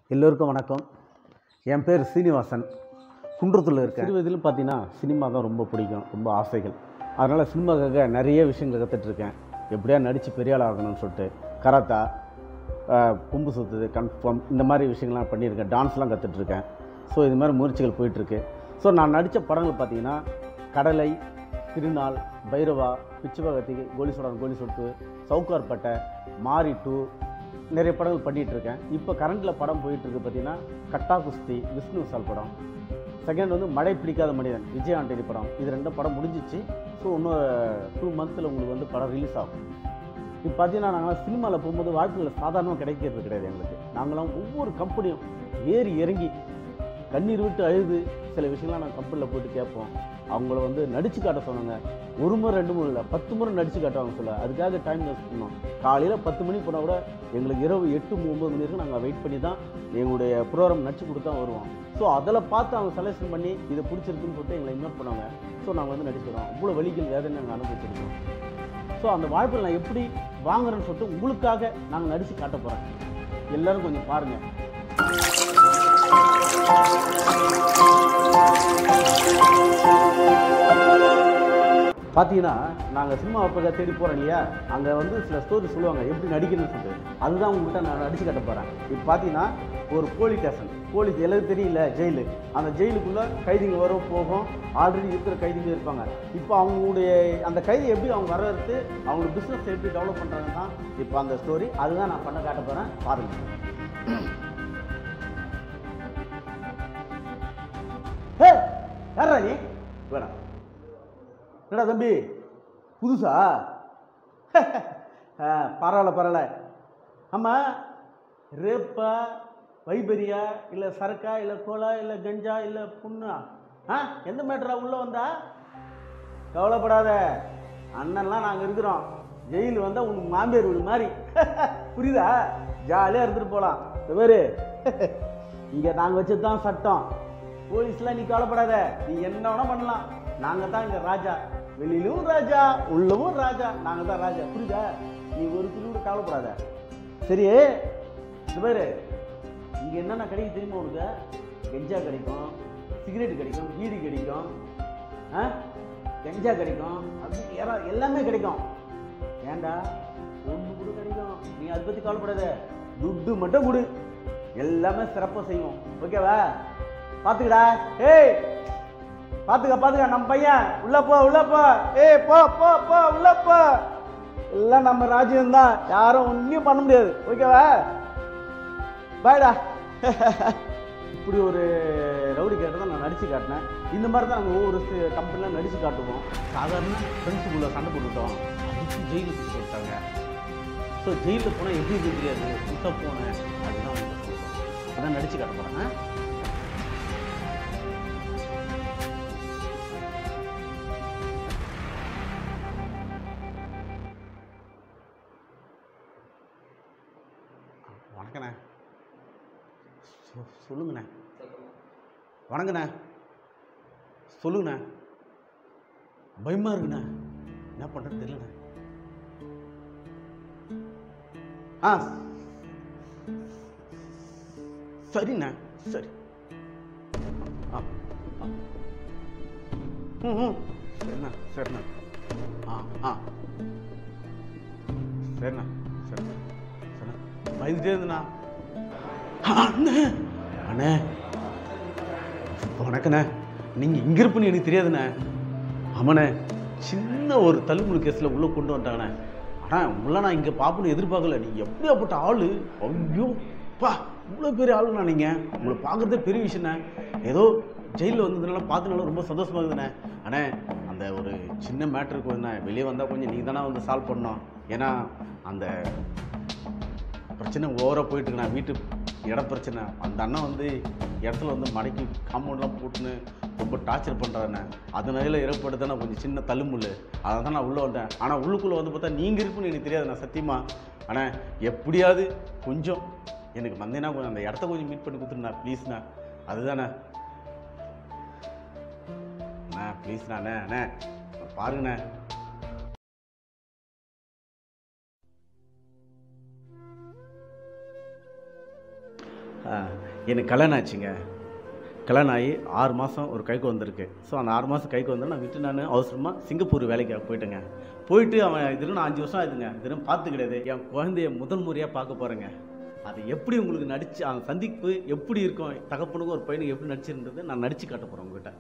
எல்லோருக்கும் வணக்கம் என் பேர் சீனிவாசன் குன்றத்தில் இருக்கேன் சிறு வயதிலும் பார்த்தீங்கன்னா சினிமா தான் ரொம்ப பிடிக்கும் ரொம்ப ஆசைகள் அதனால் சினிமாக்காக நிறைய விஷயங்கள் கற்றுட்ருக்கேன் எப்படியா நடித்து பெரிய ஆள் ஆகணும்னு சொல்லிட்டு கராத்தா ஆஹ், கொம்பு சுற்றுது கன்ஃபார்ம் இந்த மாதிரி விஷயங்கள்லாம் பண்ணியிருக்கேன் டான்ஸ்லாம் கற்றுட்ருக்கேன் ஸோ இது மாதிரி முயற்சிகள் போயிட்டுருக்கு ஸோ நான் நடித்த படங்கள் பார்த்தீங்கன்னா கடலை திருநாள் பைரவா பிச்சுபகத்தி கோலி சுடான் கோலி சொட்டு சவுக்கார்பட்டை மாரி டூ நிறைய படங்கள் பண்ணிகிட்டு இருக்கேன் இப்போ கரண்டில் படம் போயிட்டு இருக்கு பார்த்தீங்கன்னா கட்டா குஸ்தி விஷ்ணு விசால் படம் செகண்ட் வந்து மழை பிடிக்காத மனிதன் விஜய் ஆண்டனி படம் இது ரெண்டும் படம் முடிஞ்சிச்சு ஸோ இன்னும் டூ மந்த்தில் உங்களுக்கு வந்து படம் ரிலீஸ் ஆகும் இப்போ பார்த்தீங்கன்னா நாங்கள் சினிமாவில் போகும்போது வாய்ப்புகள் சாதாரணமாக கிடைக்கிறது கிடையாது எங்களுக்கு நாங்களாம் ஒவ்வொரு கம்பெனியும் ஏறி இறங்கி கண்ணீர் விட்டு அழுது சில விஷயங்கள்லாம் நாங்கள் கம்பெனியில் போயிட்டு கேட்போம் அவங்கள வந்து நடிச்சு காட்ட சொன்னாங்க ஒரு முறை ரெண்டு முறை இல்லை பத்து முறை நடிச்சு காட்டுவாங்க சொல்ல அதுக்காக டைம் வேஸ்ட் பண்ணோம் காலையில் பத்து மணிக்கு போனால் கூட எங்களுக்கு இரவு எட்டு ஒம்பது மணி வரைக்கும் நாங்கள் வெயிட் பண்ணி தான் எங்களுடைய ப்ரோக்ராம் நடிச்சு கொடுத்தா வருவோம் ஸோ அதில் பார்த்து அவங்க செலெக்ஷன் பண்ணி இதை பிடிச்சிருக்குன்னு சொல்லிட்டு எங்களை இன்வைட் பண்ணுவாங்க ஸோ நாங்கள் வந்து நடிச்சிடுறோம் அவ்வளோ வலிகள் வேதனை நாங்கள் அனுபவிச்சிருக்கோம் ஸோ அந்த வாய்ப்பை நான் எப்படி வாங்குறேன்னு சொல்லிட்டு உங்களுக்காக நாங்கள் நடித்து காட்ட போகிறேன் எல்லாரும் கொஞ்சம் பாருங்கள் பார்த்தீங்கன்னா நாங்கள் சினிமா அப்போ தேடி போகிறோம் இல்லையா அங்கே வந்து சில ஸ்டோரி சொல்லுவாங்க எப்படி நடிக்கணும்னு சொல்லிட்டு அதுதான் உங்கள்கிட்ட நான் நடிச்சு காட்ட போகிறேன் இப்போ பார்த்தீங்கன்னா ஒரு போலீஸ் ஸ்டேஷன் போலீஸ் எல்லாரும் தெரியல ஜெயிலு அந்த ஜெயிலுக்குள்ளே கைதிங்க வரும் போகும் ஆல்ரெடி இருக்கிற கைதிங்க இருப்பாங்க இப்போ அவங்களுடைய அந்த கைதி எப்படி அவங்க வரவேற்று அவங்க பிஸ்னஸ் எப்படி டெவலப் பண்ணுறாங்க தான் இப்போ அந்த ஸ்டோரி அதுதான் நான் பண்ண காட்ட போகிறேன் பாருங்கள் ஹே யாரா நீ வேணாம் என்னடா தம்பி புதுசா ஆ, பரவாயில்ல பரவாயில்ல ஆமாம் ரேப்பா வைபரியா இல்லை சரக்கா இல்லை கோலா இல்லை கஞ்சா இல்லை புண்ணா ஆ எந்த மேட்டரா உள்ளே வந்தா கவலைப்படாத அண்ணன்லாம் நாங்கள் இருக்கிறோம் ஜெயில் வந்தால் உனக்கு மாமியார் வீடு மாதிரி புரியுதா ஜாலியாக இருந்துட்டு போகலாம் இந்த பேரு இங்கே நாங்கள் வச்சது தான் சட்டம் போலீஸ்லாம் நீ கவலைப்படாத நீ என்ன வேணா பண்ணலாம் நாங்கள் தான் இங்கே ராஜா வெளியிலும் ராஜா உள்ளவும் ராஜா நாங்கள் தான் ராஜா புரியுதா நீ ஒரு துளி கூட கவலைப்படாத சரி இந்த பேரு இங்கே என்னென்ன கிடைக்கும் தெரியுமா உனக்கு கெஞ்சா கிடைக்கும் சிகரெட் கிடைக்கும் பீடி கிடைக்கும் ஆ கெஞ்சா கிடைக்கும் அப்படி ஏறா- எல்லாமே கிடைக்கும் ஏன்டா ஒன்று கூட கிடைக்கும் நீ அதை பற்றி கவலைப்படாத துட்டு மட்டும் கொடு எல்லாமே சிறப்பாக செய்வோம் ஓகேவா பார்த்துக்கடா ஏய் பார்த்துக்க பார்த்துக்க நம்ம பையன் உள்ள போ உள்ள போ ஏய் போ போ போ உள்ள போ எல்லாம் நம்ம ராஜ்யம் தான் யாரும் ஒன்றும் பண்ண முடியாது ஓகேவா பாய்டா இப்படி ஒரு ரவுடி கேட்டை தான் நான் நடிச்சு காட்டினேன் இந்த மாதிரி தான் நாங்கள் ஒவ்வொரு கம்பெனிலாம் நடிச்சு காட்டுவோம் சாதாரண ஃப்ரெண்ட்ஸுக்குள்ளே சண்டை போட்டுட்டோம் அதுக்கு ஜெயிலுக்கு சொல்லிட்டாங்க ஸோ ஜெயிலில் போனால் எப்படி இருக்கு தெரியாது புதுசாக போனேன் அதுதான் உங்களுக்கு சொல்கிறேன் அதான் நடிச்சு காட்ட போகிறேன் வணக்கண்ணே சொ- சொல்லுங்கண்ணே வணக்கண்ணே சொல்லுங்கண்ணே பயமாக இருக்குண்ணே என்ன பண்ணுறது தெரியலண்ணே ஆ சரிண்ணே சரி ஆ ஆ. ம் ம் சரிண்ணா சரிண்ணா ஆ ஆ சரிண்ணா சரிண்ணா சரிண்ணா பயந்துட்டே இருந்தண்ணா ஆ, அண்ணே அண்ணே வணக்கண்ணே நீங்கள் இங்கே இருப்புன்னு எனக்கு தெரியாதுண்ணே ஆமாண்ணே சின்ன ஒரு தள்ளுமுழு கேஸில் உள்ளே கொண்டு வந்துட்டாங்கண்ணே ஆனால் உள்ள நான் இங்கே பார்க்கணும் எதிர்பார்க்கல நீங்கள் எப்படியாப்பட்ட ஆள் ஐயோ பா இவ்வளோ பெரிய ஆளுண்ணா நீங்கள் உங்களை பார்க்குறதே பெரிய விஷயண்ணே ஏதோ ஜெயிலில் வந்ததுனால பார்த்தனால ரொம்ப சந்தோஷமா இருக்குதுண்ணே அண்ணே அந்த ஒரு சின்ன மேட்ருக்கு வந்து வெளியே வந்தால் கொஞ்சம் நீங்கள் தானே வந்து சால்வ் பண்ணோம் ஏன்னா அந்த பிரச்சனை ஓவராக போயிட்டு இருக்கு நான் வீட்டு இட பிரச்சனை அந்த அண்ணன் வந்து இடத்துல வந்து மடக்கி காம்பவுண்ட்லாம் போட்டுன்னு ரொம்ப டார்ச்சர் பண்ணுறாண்ணே அதனால ஏற்படுத்தான கொஞ்சம் சின்ன தள்ளுமுள் அதை தான் நான் உள்ளே வந்தேன் ஆனால் உள்ளுக்குள்ளே வந்து பார்த்தா நீங்கள் இருப்புன்னு எனக்கு தெரியாது நான் சத்தியமா ஆனால் எப்படியாவது கொஞ்சம் எனக்கு வந்தேன்னா கொஞ்சம் அந்த இடத்த கொஞ்சம் மீட் பண்ணி கொடுத்துருண்ணா ப்ளீஸ்ண்ணா அதுதானே அண்ணா ப்ளீஸ்ண்ணா அண்ணே அண்ணே பாருங்கண்ணே ஆ, எனக்கு கல்யாணம் ஆச்சுங்க கல்யாணம் ஆகி ஆறு மாதம் ஒரு கைக்கு வந்திருக்கு ஸோ அந்த ஆறு மாதம் கைக்கு வந்து நான் விட்டு நான் அவசரமாக சிங்கப்பூர் வேலைக்கு போயிட்டேங்க போயிட்டு அவன் இதுன்னு நான் அஞ்சு வருஷம் ஆகுதுங்க இதுன்னு பார்த்து கிடையாது என் குழந்தைய முதல் முறையாக பார்க்க போகிறேங்க அது எப்படி உங்களுக்கு நடிச்சு அந்த சந்திப்பு எப்படி இருக்கும் தகப்பனுக்கும் ஒரு பையனுக்கு எப்படி நடிச்சிருந்தது நான் நடிச்சு காட்ட போகிறேன் உங்ககிட்ட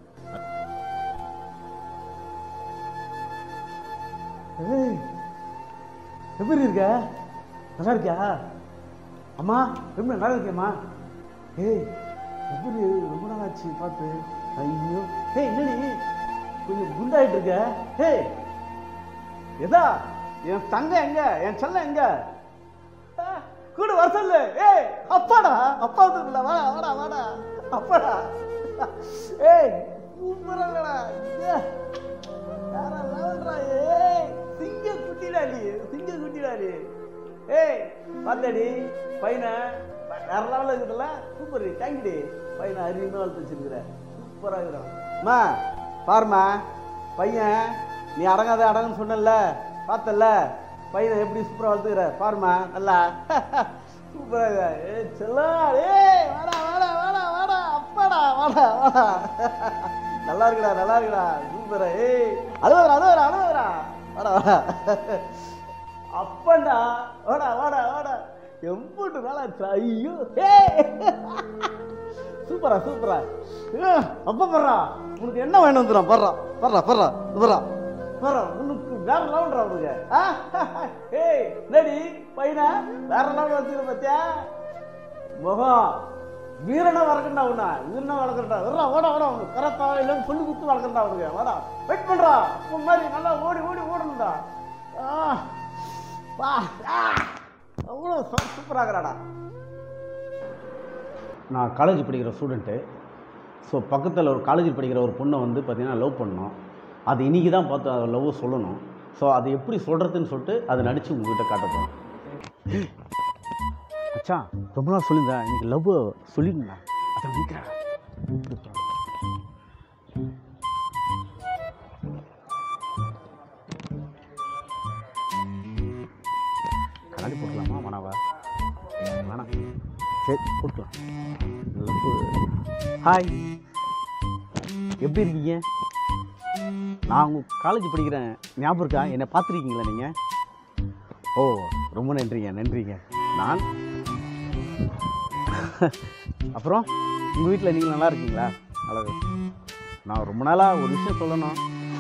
ஏய், எப்படி இருக்க நல்லா இருக்கியா அம்மா ரொம்ப நல்லா இருக்கியம்மா ஏய் எப்படி ரொம்ப நாள் ஆச்சு பார்த்து ஐயோ ஏய் என்னடி கொஞ்சம் குண்டாயிட்டு இருக்க ஏய் எதா என் தங்க எங்க என் செல்லம் எங்க ஆ, கூட வர சொல்லு ஏய் அப்பாடா அப்பா வந்துருக்குல வாடா வாடா வாடா அப்பாடா ஏய் சூப்பரா இல்லடா ஏ, வேற லெவல்டா ஏய் சிங்க குட்டிடா நீ சிங்க குட்டிடா நீ ஏய் பாத்தடி பையனை வேற லெவலில் இருக்குதுல்ல சூப்பர் தேங்க்டி பையனை அறிவுமே வளர்த்து வச்சிருக்கிற சூப்பராக இருக்கிறான் அம்மா பாரும்மா பையன் நீ அடங்காத அடங்குன்னு சொன்னல பார்த்தல பையனை எப்படி சூப்பராக வளர்த்துக்கிற பாரும்மா நல்லா சூப்பராக ஏ செல்லா ஏய் வாடா வாடா வாடா வாடா அப்பாடா வாடா வாடா நல்லா இருக்குடா நல்லா இருக்குடா சூப்பரா ஏய் அழுவரா அழுவரா அழுவரா வாடா வாடா அப்பண்டா வாடா வாடா வாடா எம்பூட்டு நாளா ஆச்சு. ஐயோ ஏய் சூப்பரா சூப்பரா ஏ, அப்பா பர்றா உனக்கு என்ன வேணும் வந்துடும் பர்றா பர்றா பர்றா பர்றா பர்றா உனக்கு வேற லெவல்ரா உனக்கு ஆ? ஏய் நடி பையனா வேற லெவல் வச்சுக்கிற பத்தியா முகம் வீரனை வளர்க்கண்டா உன்ன வீரனை வளர்க்கண்டா வர்றா ஓடா ஓடா உனக்கு கரத்தா இல்லைன்னு சொல்லி குத்து வளர்க்கண்டா உனக்கு வாடா வெயிட் பண்றா உன் மாதிரி நல்லா ஓடி ஓடி ஓடணும்டா ஆ வா ஆ அவ்வளோ சூப்பராகிறாடா நான் காலேஜ் படிக்கிற ஸ்டூடெண்ட்டு ஸோ பக்கத்தில் ஒரு காலேஜ் படிக்கிற ஒரு பொண்ணை வந்து பார்த்தீங்கன்னா லவ் பண்ணோம் அது இன்றைக்கி தான் பார்த்து அதை லவ் சொல்லணும் ஸோ அது எப்படி சொல்கிறதுன்னு சொல்லிட்டு அதை நடித்து உங்ககிட்ட காட்ட போகிறேன் மச்சான் ரொம்ப நாள் சொல்லியிருந்தேன் இன்னைக்கு லவ் சொல்லியிருந்தேன் அதை நிற்கிறேன் கண்ணாடி போட்டுக்கலாமா வேணாவா வேணாம் சரி போட்டுக்கலாம் ஹாய் எப்படி இருக்கீங்க நான் உங்கள் காலேஜ் படிக்கிறேன் ஞாபகம் இருக்கா என்னை பார்த்துருக்கீங்களா நீங்கள் ஓ ரொம்ப நன்றிங்க நன்றிங்க நான் அப்புறம் உங்கள் வீட்டில் நீங்கள் நல்லா இருக்கீங்களா அழகு நான் ரொம்ப நாளாக ஒரு விஷயம் சொல்லணும்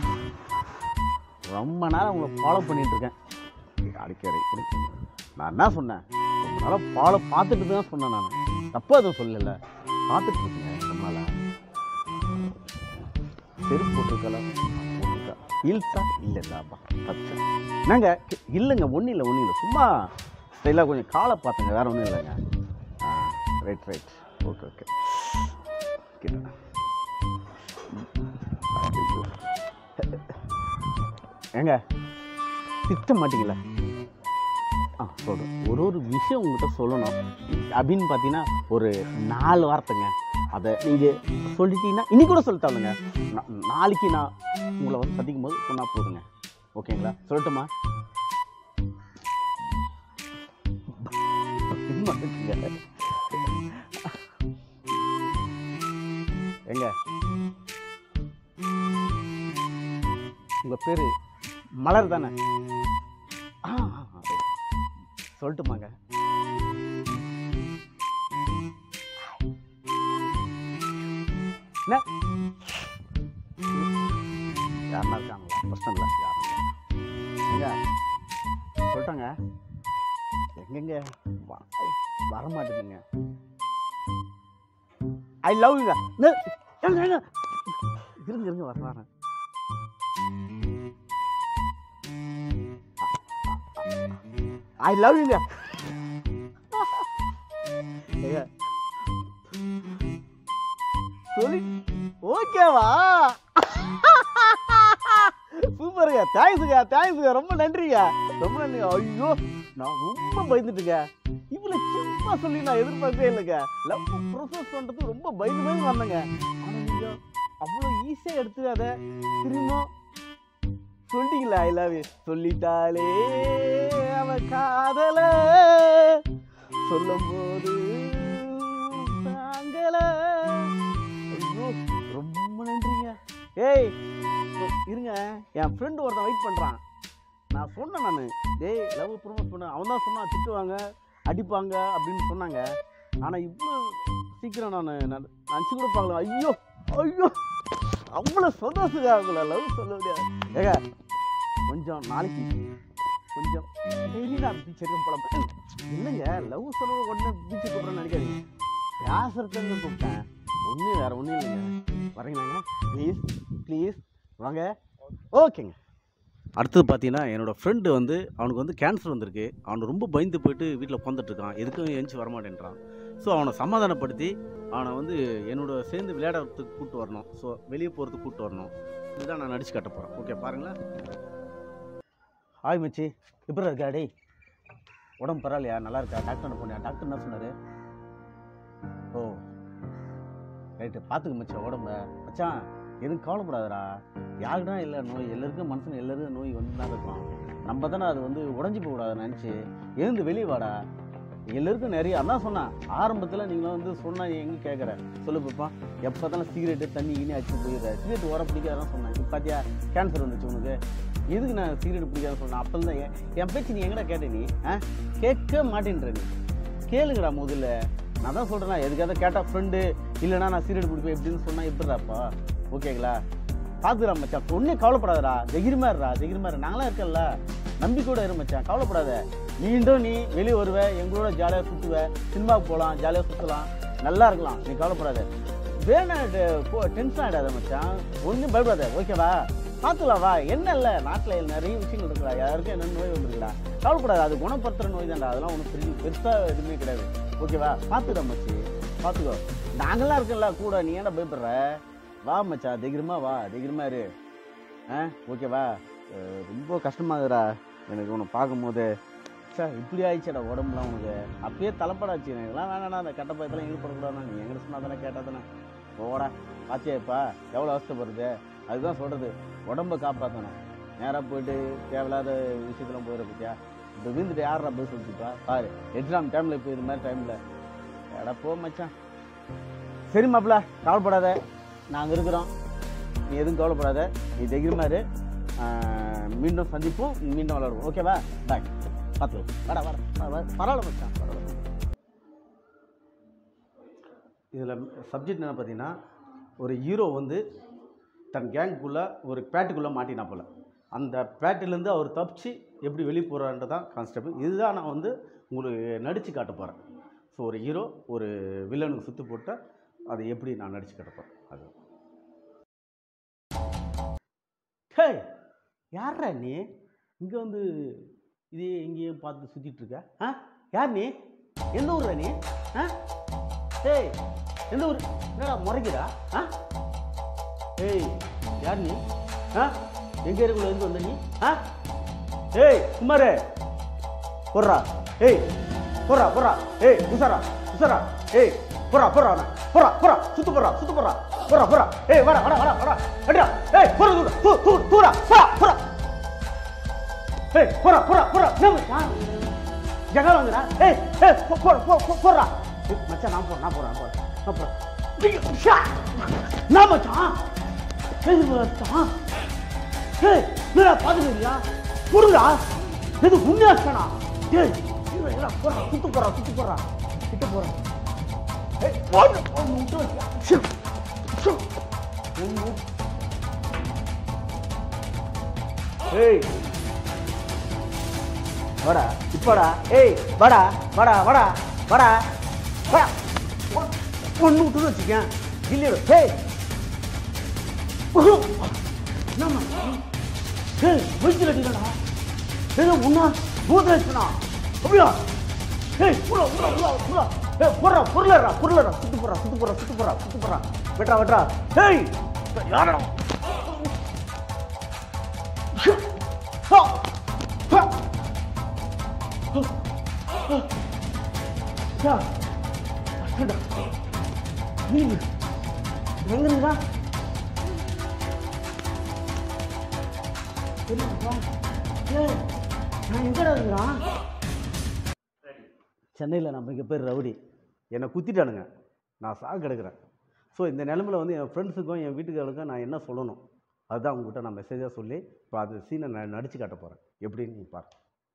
ரொம்ப நாளாக உங்களை ஃபாலோ பண்ணிகிட்ருக்கேன் அடிக்கடி இருக்கு நான் என்ன சொன்னேன் ரொம்ப நாளாக ஃபாலோ பார்த்துட்டு தான் சொன்னேன் நான் தப்பு எதுவும் சொல்லல பார்த்துட்டு இருக்கீங்க ரொம்ப நாளாக செருப்பு போட்டிருக்கலாம் போட்டிருக்கா ஹீல்ஸா இல்லை இல்லாப்பா தச்சு நாங்க இல்லைங்க ஒன்றும் இல்லை ஒன்றும் இல்லை சும்மா ஸ்டைலாக கொஞ்சம் காலை பார்த்துங்க வேற ஒன்றும் இல்லைங்க ஆ ரைட் ரைட் ஓகே ஓகே ஏங்க திட்ட மாட்டீங்களா ஆ சொல்கிறேன் ஒரு ஒரு விஷயம் உங்கள்கிட்ட சொல்லணும் அப்படின்னு பார்த்தீங்கன்னா ஒரு நாலு வார்த்தைங்க அதை நீங்கள் சொல்லிட்டீங்கன்னா இன்னைக்கு கூட சொல்லிட்டாளுங்க நாளைக்கு நான் உங்களை வந்து சந்திக்கும் போது சொன்னால் போதுங்க ஓகேங்களா சொல்லட்டுமா சும்மா இருக்கீங்க. எங்க உங்க பேரு மலர் தானே ஆ ஆ, ஆ, right. சொல்லட்டுமாங்க என்ன யாருன்னா இருக்காங்களா பிரச்சனை இல்லை யாரும் இல்லை எங்க சொல்லிட்டாங்க எங்கெங்க வ- வர மாட்டேங்குங்க ஐ லவ் யூங்க இருங்க இருங்க இருங்க வர வரேன் ஐ லவ் யூங்க ஏங்க சொல்லி ஓகேவா சூப்பருங்க தேங்க்ஸுங்க தேங்க்ஸுங்க ரொம்ப நன்றிங்க ரொம்ப நன்றிங்க ஐயோ நான் ரொம்ப பயந்துட்டுங்க இவ்வளோ சிம்பிளாக சொல்லி நான் எதிர்பார்க்கவே இல்லைங்க லவ் ப்ரொசஸ் பண்ணுறது ரொம்ப பயந்து பயந்து வந்தேங்க ஆனால் நீங்கள் அவ்வளோ ஈஸியாக எடுத்து அதை திரும்ப சொல்லிட்டீங்களா ஐ லவ் யூ சொல்லிட்டாலே அவ காதல சொல்லும்போது ஏய் இருங்க என் ஃப்ரெண்டு ஒருத்தன் வெயிட் பண்ணுறான் நான் சொன்னேன் நான் டேய் லவ் ப்ரொமோட் பண்ண அவன் தான் சொன்னான் திட்டுவாங்க அடிப்பாங்க அப்படின்னு சொன்னாங்க ஆனால் இவ்வளோ சீக்கிரம் நான் நினச்சி கூட பார்க்கல ஐயோ ஐயோ அவ்வளோ சந்தோஷங்க அவங்கள லவ் சொல்ல முடியாது ஏங்க கொஞ்சம் நாளைக்கு கொஞ்சம் டெய்லி நான் பீச் இருக்க படம் இல்லைங்க லவ் சொல்ல உடனே பீச்சு கூப்பிட்றேன்னு நினைக்காதீங்க பேசுறதுன்னு கூப்பிட்டேன் ஒன்றும் வேறு ஒன்றும் இல்லைங்க வரீங்களாங்க ப்ளீஸ் ப்ளீஸ் வாங்க ஓகேங்க அடுத்தது பார்த்தீங்கன்னா என்னோடய ஃப்ரெண்டு வந்து அவனுக்கு வந்து கேன்சர் வந்திருக்கு அவன் ரொம்ப பயந்து போயிட்டு வீட்டில் உட்காந்துட்டு இருக்கான் எதுக்கும் எழுந்துச்சி வரமாட்டேன்றான் ஸோ அவனை சமாதானப்படுத்தி அவனை வந்து என்னோட சேர்ந்து விளையாடுறதுக்கு கூப்பிட்டு வரணும் ஸோ வெளியே போகிறதுக்கு கூப்பிட்டு வரணும் இதுதான் நான் நடிச்சு காட்ட போகிறேன் ஓகே பாருங்களேன் ஹாய் மச்சி எப்படி இருக்கா டேய் உடம்பு பரவாயில்லையா நல்லா இருக்கா டாக்டர் போனியா டாக்டர் என்ன சொன்னார் ஓ ரைட்டு பார்த்துக்க மச்சான் உடம்ப மச்சான் எதுவும் கவலைப்படாதடா யாருக்குனா இல்லை நோய் எல்லாருக்கும் மனுஷன் எல்லாருக்கும் நோய் வந்து தான் இருக்கும் நம்ம தானே அது வந்து உடஞ்சி போகக்கூடாது நினச்சி எழுந்து வெளியே வாடா எல்லாருக்கும் நிறைய அதான் சொன்னேன் ஆரம்பத்தில் நீங்களும் வந்து சொன்னால் எங்கே கேட்குற சொல்லு பாப்பா எப்போ தானே சிகரெட்டு தண்ணி இனி அடிச்சு போயிடுற சிகரெட் ஓர பிடிக்காதான் சொன்னேன் இப்போ பார்த்தியா கேன்சர் வந்துச்சு உனக்கு எதுக்கு நான் சிகரெட் பிடிக்காத சொன்னேன் அப்போ தான் என் என் பேச்சு நீ எங்கடா கேட்ட நீ ஆ கேட்க மாட்டேன்ற நீ கேளுங்கடா முதல்ல நான் தான் சொல்கிறேன் எதுக்காவது கேட்டால் ஃப்ரெண்டு இல்லைனா நான் சிகரெட் பிடிப்பேன் எப்படின்னு சொன்னால் எப்படிறாப்பா ஓகேங்களா பார்த்துக்கலாம் மச்சான் ஒன்றே கவலைப்படாதடா தைரியமா இருடா தைரியமா இரு நாங்களாம் இருக்கல்ல நம்பிக்கையோட இரு மச்சான் கவலைப்படாத மீண்டும் நீ வெளியே வருவ எங்களோட ஜாலியாக சுற்றுவ சினிமாவுக்கு போகலாம் ஜாலியாக சுற்றலாம் நல்லா இருக்கலாம் நீ கவலைப்படாத வேணாம் டென்ஷன் ஆகிடாத மச்சான் ஒன்றும் பயப்படாத ஓகேவா பார்த்துக்கலாம் வா என்ன இல்லை நாட்டில் நிறைய விஷயங்கள் இருக்குடா யாருக்கும் என்ன நோய் வந்துருக்குடா கவலைப்படாது அது குணப்படுத்துகிற நோய் தான்டா அதெல்லாம் ஒன்றும் பெரிய பெருசாக எதுவுமே கிடையாது ஓகேவா பார்த்துடா மச்சி பார்த்துக்கோ நாங்களாம் இருக்கல கூட நீ ஏன்டா பயப்படுற வா மச்சான் தைரியமா வா தைரியமா இரு ஆ ஓகேவா அஹ் ரொம்ப கஷ்டமாகுதுடா எனக்கு உன்னை பார்க்கும்போது சார் இப்படி ஆயிடுச்சடா உடம்புலாம் உனக்கு அப்பயே தலைப்படாச்சு எனக்குலாம் வேணாடா அந்த கெட்ட பயத்தெல்லாம் ஈடுபடக்கூடாது நீ எங்கிட்ட சொன்னா தானே கேட்டால் தானே போடா பாத்தியாப்பா எவ்வளோ அவஸ்தைப்படுறது அதுதான் சொல்கிறது உடம்ப காப்பாற்றணும் நேராக போயிட்டு தேவையில்லாத விஷயத்தெல்லாம் போயிட பத்தியா இப்போ விழுந்துட்டு யாரா போய் சொல்லிச்சுப்பா பாரு எக்ஸாம் டைமில் இப்போ இது மாதிரி டைமில் எடா போ மச்சான் சரி மாப்பிள்ள கவலைப்படாத நாங்கள் இருக்கிறோம் நீ எதுவும் கவலைப்படாத நீ தைரியமா இரு ஆஹ் மீண்டும் சந்திப்போம் மீண்டும் விளாடுவோம் ஓகேவா பாய் பார்த்து வாடா வாடா வா, வா. பரவாயில்ல மச்சான் பரவாயில்ல இதில் சப்ஜெக்ட் என்ன பார்த்தீங்கன்னா ஒரு ஹீரோ வந்து தன் கேங்குக்குள்ளே ஒரு பேட்டுக்குள்ளே மாட்டினா போல் அந்த பேட்டிலேருந்து அவர் தப்பிச்சு எப்படி வெளியே போகிறான்றதான் கான்ஸ்டபிள் இதுதான் நான் வந்து உங்களுக்கு நடித்து காட்ட போகிறேன் ஸோ ஒரு ஹீரோ ஒரு வில்லனுக்கு சுற்று போட்டால் அதை எப்படி நான் நடித்து காட்ட போகிறேன் அது ஹே யார்ரா நீ இங்கே வந்து இதே எங்கேயும் பார்த்து சுற்றிட்டு இருக்க ஆ யார் நீ எந்த ஊர்ரா நீ ஆ ஏய் எந்த ஊர் என்னடா முறைக்கிறா ஆ ஏய் யார் நீ ஆ எங்கே இருக்குள்ள இருந்து வந்த நீ ஆ ஏய் குமாரே போடுறா ஏய் போடுறா போடுறா ஏய் உசாரா உசாரா ஏய் போறா போறா அவனை போறா போறா சுத்து போறா சுத்து போறா போறா போறா ஏய் வாடா வாடா வாடா வாடா அடிடா ஏய் போறா தூடா தூ தூ தூடா போறா போறா ஏய் போறா போறா போறா என்ன ஜகா வாங்குறா ஏய் ஏய் போ போ போ போ போறா ஏய், மச்சான் நான் போறேன் நான் போறேன் நான் போறேன் நான் போறேன் ஐயோ, ஷா! நான் மச்சான் ஏய் மச்சான் ஏய் என்னடா பாத்துக்கிறீங்களா புரியுதா எது உண்மையாச்சானா ஏய் இவன் என்னடா போறா சுத்து போறா சுத்து போறா கிட்ட போறா ஏய் ஒன்னு ஒன்னு விட்டு வச்சியா ஷு, ஷு. ஒன்னு ஏய் வாடா இப்போடா ஏய் வாடா வாடா வாடா வாடா வா ஒன்று விட்டு வச்சுக்கேன் இல்லையோ ஏய் என்னம்மா ஏய் வயிற்றுல அடிக்கடா ஏதோ முன்னா பூத்துல வச்சுனா அப்படியா ஏய் புறா புறா புறா புறா ஏய் பொருளா பொருளா பொருளா சுத்து போறா சுத்து போறா சுத்து போறா சுத்து போறா வெட்றா வெட்றா ஏய் யாரடா ஹா ஹா யா அடடா நீ எங்க இருக்கா நான் எங்கடா இருக்கிறான் சென்னையில் நான் மிகப்பெரிய ரவுடி என்னை குத்திட்டானுங்க நான் சாக கிடக்குறேன் ஸோ இந்த நிலமையில வந்து என் ஃப்ரெண்ட்ஸுக்கும் என் வீட்டுக்காரருக்கும் நான் என்ன சொல்லணும் அதுதான் உங்ககிட்ட நான் மெசேஜாக சொல்லி இப்போ அந்த சீனை நான் நடிச்சு காட்ட போகிறேன் எப்படின்னு நீ பாரு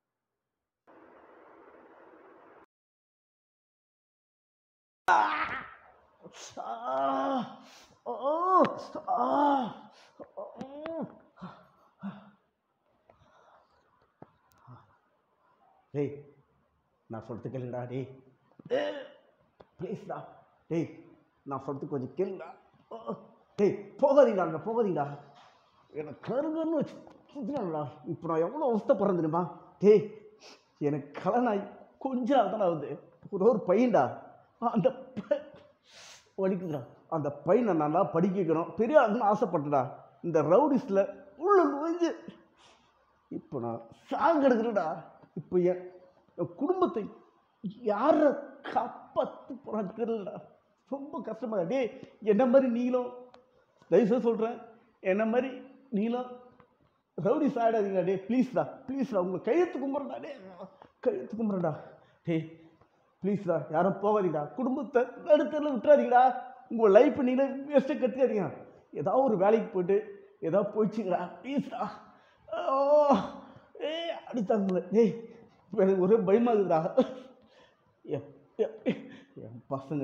டேய் நான் சொல்றது கேளுடா டேய் ப்ளீஸ்டா டேய் நான் சொல்றது கொஞ்சம் கேளுடா டேய் போகாதீங்கடா அங்கே போகாதீங்கடா எனக்கு கருங்கன்னு வச்சு சுத்தினாடா இப்போ நான் எவ்வளோ அவஸ்தப்படுறேன் தெரியுமா டேய் எனக்கு கலனாய் கொஞ்ச நாள் தான் ஆகுது ஒரு ஒரு பையன்டா அந்த ப- வலிக்குதுடா அந்த பையனை நல்லா படிக்க வைக்கணும் பெரிய ஆகுன்னு ஆசைப்பட்டடா இந்த ரவுடிஸில் உள்ள நுழைஞ்சு இப்போ நான் சாங் எடுக்கிறேன்டா இப்போ என் என் குடும்பத்தை யாரை காப்பாற்ற போகிறான்னு தெரியலடா ரொம்ப கஷ்டமா இருக்கு. டேய் என்ன மாதிரி நீங்களும் தயவுசெய்து சொல்கிறேன் என்ன மாதிரி நீங்களும் ரவுடிஸ் ஆடாதீங்க டே ப்ளீஸ்டா ப்ளீஸ்டா உங்களை கையெழுத்து கும்பிட்றா டே கையெழுத்து கும்பிட்றா டேய் ப்ளீஸ்டா யாரும் போகாதீங்கடா குடும்பத்தை நடுத்தரில் விட்டுறாதீங்கடா உங்கள் லைஃப் நீங்களே வேஸ்ட்டை கட்டிக்காதீங்க ஏதாவது ஒரு வேலைக்கு போயிட்டு ஏதாவது போயிடுச்சுங்கடா ப்ளீஸ்டா ஓ ஏ அடித்தாங்க டேய் இப்ப எனக்கு ஒரே பயமாகுதுடா என் என் என் பசங்க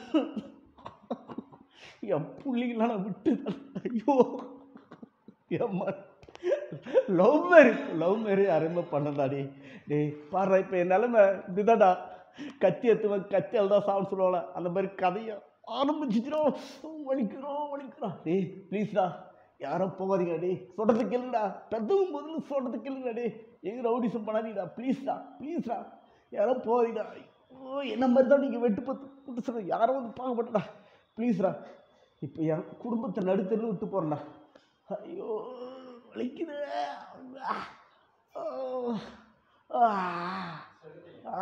என் பிள்ளைங்களாம் நான் விட்டு ஐயோ ஏம்மா லவ் மேரேஜ் லவ் மேரேஜ் ஆரம்ப பண்ணதாடி டேய் பாடுறா இப்போ என் நிலமை இதுதான்டா கத்தி எத்துவன் கத்தியால் தான் சாப்பிட சொல்லுவாங்கள அந்த மாதிரி கதையை ஆரம்பிச்சிக்கிறோம் வலிக்கிறோம் வலிக்கிறோம் டேய் ப்ளீஸ்டா யாரும் போகாதீங்க டேய் சொல்கிறது கேளுடா பெத்தவங்க முதல்ல சொல்கிறது கேளுடா டேய் எங்க ரவுடிசம் பண்ணாதீங்கடா ப்ளீஸ்டா ப்ளீஸ்டா யாரும் போகாதீங்கடா ஐயோ என்ன மாதிரி தான் நீங்கள் வெட்டு பத்து விட்டு சொல்ல யாரும் வந்து பார்க்க மாட்டேடா ப்ளீஸ்டா இப்போ என் குடும்பத்தை நடுத்தரில் விட்டு போகிறேன்டா ஐயோ வலிக்குது ஆ. ஓ. ஆ. ஆ.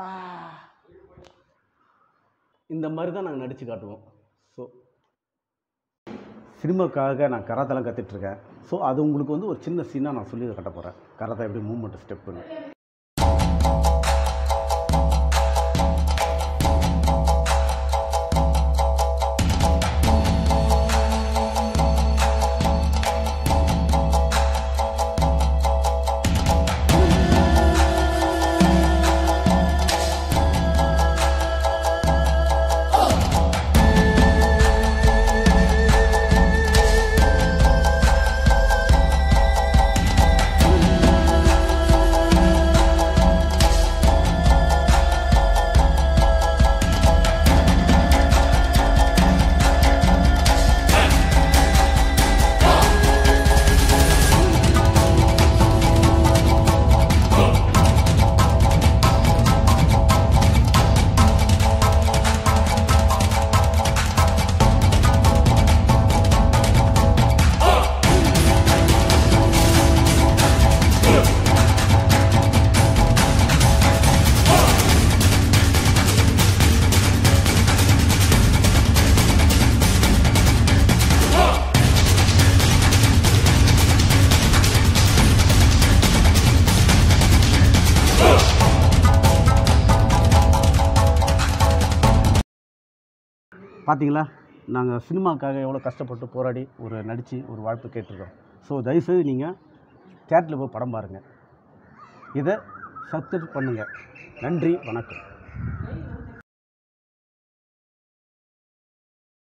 இந்த மாதிரி தான் நாங்கள் நடித்து காட்டுவோம் ஸோ சினிமாக்காக நான் கராத்தெல்லாம் கற்றுட்ருக்கேன் ஸோ அது உங்களுக்கு வந்து ஒரு சின்ன சீனாக நான் சொல்லி கட்ட போகிறேன் கராத்தா எப்படி மூவ்மெண்ட் ஸ்டெப்புன்னு பார்த்தீங்களா நாங்கள் சினிமாக்காக எவ்வளோ கஷ்டப்பட்டு போராடி ஒரு நடித்து ஒரு வாய்ப்பு கேட்டிருக்கோம் ஸோ தயவுசெய்து நீங்கள் தேட்டரில் போய் படம் பாருங்கள் இதை சப்ஸ்கிரைப் பண்ணுங்கள் நன்றி வணக்கம்